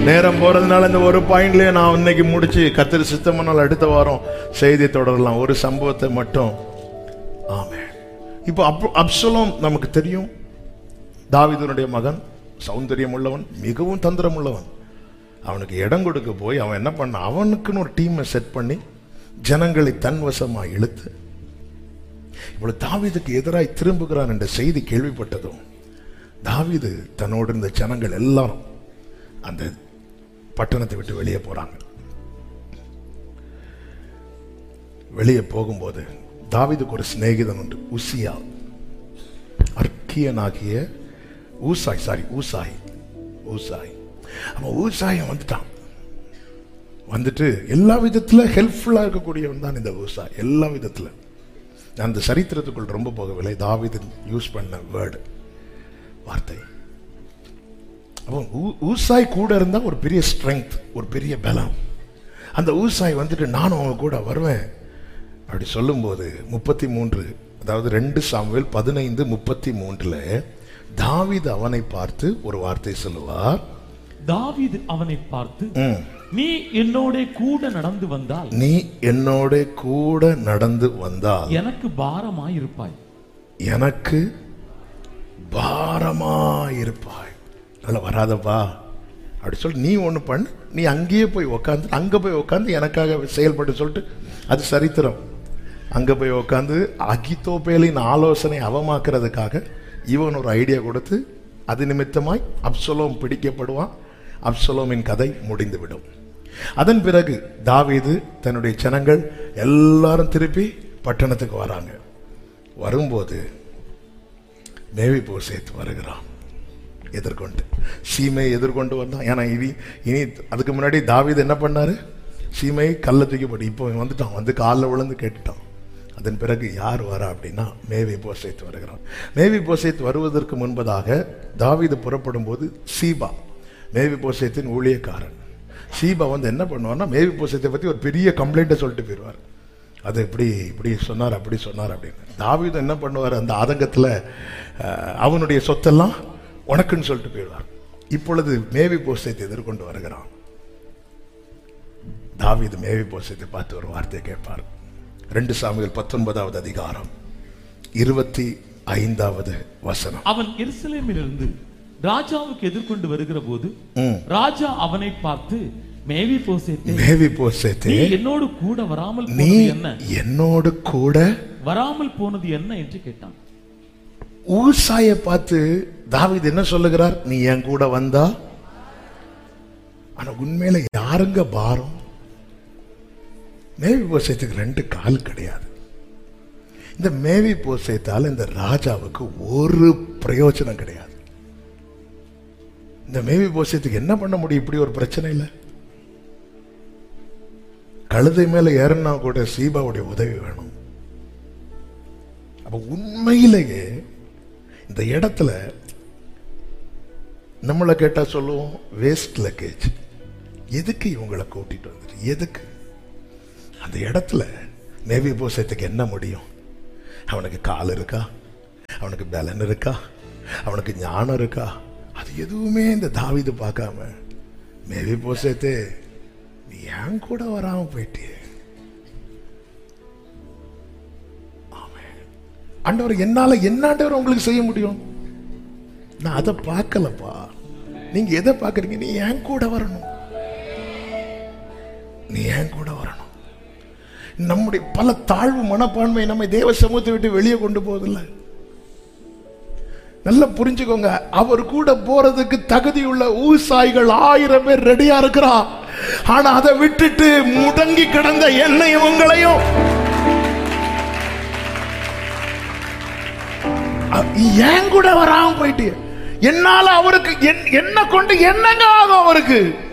நேரம் போறதுனால இந்த ஒரு பாயிண்ட்லயே நான் இன்னைக்கு முடிச்சு கத்திரி சித்தமனால் அடுத்த வாரம் செய்தி தொடரலாம் ஒரு சம்பவத்தை மட்டும் ஆமே இப்போ அப் அப்சலோம் நமக்கு தெரியும் தாவீதுனுடைய மகன் சௌந்தரியம் உள்ளவன் மிகவும் தந்திரம் உள்ளவன் அவனுக்கு இடம் கொடுக்க போய் அவன் என்ன பண்ண அவனுக்குன்னு ஒரு டீமை செட் பண்ணி ஜனங்களை தன்வசமா இழுத்து இவ்வளவு தாவீதுக்கு எதிராய் திரும்புகிறான் என்ற செய்தி கேள்விப்பட்டதும் தாவீது தன்னோடு இருந்த ஜனங்கள் எல்லாரும் அந்த பட்டணத்தை விட்டு வெளியே போறாங்க வெளியே போகும்போது தாவீதுக்கு ஒரு சிநேகிதன் உண்டு உசியா அர்க்கியனாகிய ஊசாய் சாரி ஊசாய் ஊசாய் அவன் ஊசாயம் வந்துட்டான் வந்துட்டு எல்லா விதத்துல ஹெல்ப்ஃபுல்லா இருக்கக்கூடியவன் தான் இந்த ஊசாய் எல்லா விதத்துல நான் அந்த சரித்திரத்துக்குள் ரொம்ப போகவில்லை தாவீது யூஸ் பண்ண வேர்டு வார்த்தை அப்போ ஊ- ஊசாய் கூட இருந்தா ஒரு பெரிய ஸ்ட்ரெங்க் ஒரு பெரிய பலம் அந்த ஊசாய் வந்துட்டு நானும் அவங்க கூட வருவேன் அப்படி சொல்லும்போது முப்பத்தி மூன்று அதாவது ரெண்டு சாமுவேல் பதினைந்து முப்பத்தி மூன்றுல தாவீது அவனை பார்த்து ஒரு வார்த்தை சொல்லுவார் தாவீது அவனை பார்த்து ம், நீ என்னோட கூட நடந்து வந்தால் நீ என்னோட கூட நடந்து வந்தால் எனக்கு பாரமாய் இருப்பாய் எனக்கு பாரமாயிருப்பாய் நல்ல வராதப்பா அப்படி சொல்லி நீ ஒண்ணு பண்ணு நீ அங்கேயே போய் உக்காந்து அங்க போய் உக்காந்து எனக்காக செயல்பட்டு சொல்லிட்டு அது சரித்திரம் அங்க போய் உக்காந்து அகித்தோபேலின் ஆலோசனை அவமாக்குறதுக்காக இவன் ஒரு ஐடியா கொடுத்து அது நிமித்தமாய் அப்சலோம் பிடிக்கப்படுவான் அப்சலோமின் கதை முடிந்துவிடும் அதன் பிறகு தாவீது தன்னுடைய ஜனங்கள் எல்லாரும் திருப்பி பட்டணத்துக்கு வராங்க வரும்போது மேவி போசேத் வருகிறான் எதிர்கொண்டு சீமை எதிர்கொண்டு வந்தான் ஏன்னா இனி இனி அதுக்கு முன்னாடி தாவீது என்ன பண்ணாரு சீமை கல்ல தூக்கி போட்டு இப்போ இவன் வந்துட்டான் வந்து காலில் விழுந்து கேட்டுட்டான் அதன் பிறகு யார் வரா அப்படின்னா மேவி போசேத் வருகிறான் மேவி போசேத் வருவதற்கு முன்பதாக தாவீது புறப்படும் போது சீபா மேவி போசேத்தின் ஊழியக்காரன் சீபா வந்து என்ன பண்ணுவார்னா மேவி போசேத்தை பத்தி ஒரு பெரிய கம்ப்ளைண்ட்டை சொல்லிட்டு போயிடுவார் அது இப்படி இப்படி சொன்னார் அப்படி சொன்னார் அப்படின்னு தாவீது என்ன பண்ணுவார் அந்த ஆதங்கத்தில் அஹ், அவனுடைய சொத்தெல்லாம் உனக்குன்னு சொல்லிட்டு போயிடுவார் இப்பொழுது மேவி போசத்தை எதிர்கொண்டு வருகிறான் தாவீது மேவி போசத்தை பார்த்து ஒரு வார்த்தையை கேட்பார் ரெண்டு சாமிகள் பத்தொன்பதாவது அதிகாரம் இருபத்தி ஐந்தாவது வசனம் அவன் எருசலேமிலிருந்து ராஜாவுக்கு எதிர்கொண்டு வருகிற போது ம். ராஜா அவனை பார்த்து மேவி போசேத்தே மேவி போசத்தை நீ என்னோடு கூட வராமல் நீ போனது என்ன என்னோடு கூட வராமல் போனது என்ன என்று கேட்டான் ஊசாயை பார்த்து தாவீது என்ன சொல்லுகிறார் நீ என் கூட வந்தா ஆனா உண்மையில யாருங்க பாரம் மேவி போசைத்துக்கு ரெண்டு கால் கிடையாது இந்த மேவி போசைத்தால் இந்த ராஜாவுக்கு ஒரு பிரயோஜனம் கிடையாது இந்த மேவி போசைத்துக்கு என்ன பண்ண முடியும் இப்படி ஒரு பிரச்சனை இல்லை கழுதை மேல ஏறினா கூட சீபாவுடைய உதவி வேணும் அப்ப உண்மையிலேயே இந்த இடத்துல நம்மளை கேட்டா சொல்லுவோம் வேஸ்ட் லக்கேஜ் எதுக்கு இவங்களை கூட்டிட்டு வந்துட்டு எதுக்கு அந்த இடத்துல நேவி போசத்துக்கு என்ன முடியும் அவனுக்கு கால் இருக்கா அவனுக்கு பலன் இருக்கா அவனுக்கு ஞானம் இருக்கா அது எதுவுமே இந்த தாவீது பார்க்காம மேவி போசத்தே நீ ஏன் கூட வராம போயிட்டியே ஆண்டவர் என்னால என்ன ஆண்டவர் உங்களுக்கு செய்ய முடியும் நான் அதை பார்க்கலப்பா நீங்க எதை பார்க்கறீங்க நீ ஏன் கூட வரணும் நீ ஏன் கூட வரணும் நம்முடைய பல தாழ்வு மனப்பான்மை நம்மை தேவ சமூகத்தை விட்டு வெளியே கொண்டு போவதில்லை நல்லா புரிஞ்சுக்கோங்க அவர் கூட போறதுக்கு தகுதியுள்ள ஊசாய்கள் ஆயிரம் பேர் ரெடியா இருக்கிறா ஆனா அதை விட்டுட்டு முடங்கி கிடந்த என்னையும் உங்களையும் அ- ஏன் கூட வராம போயிட்டு என்னால அவருக்கு என்- என்ன கொண்டு என்னங்க ஆகும் அவருக்கு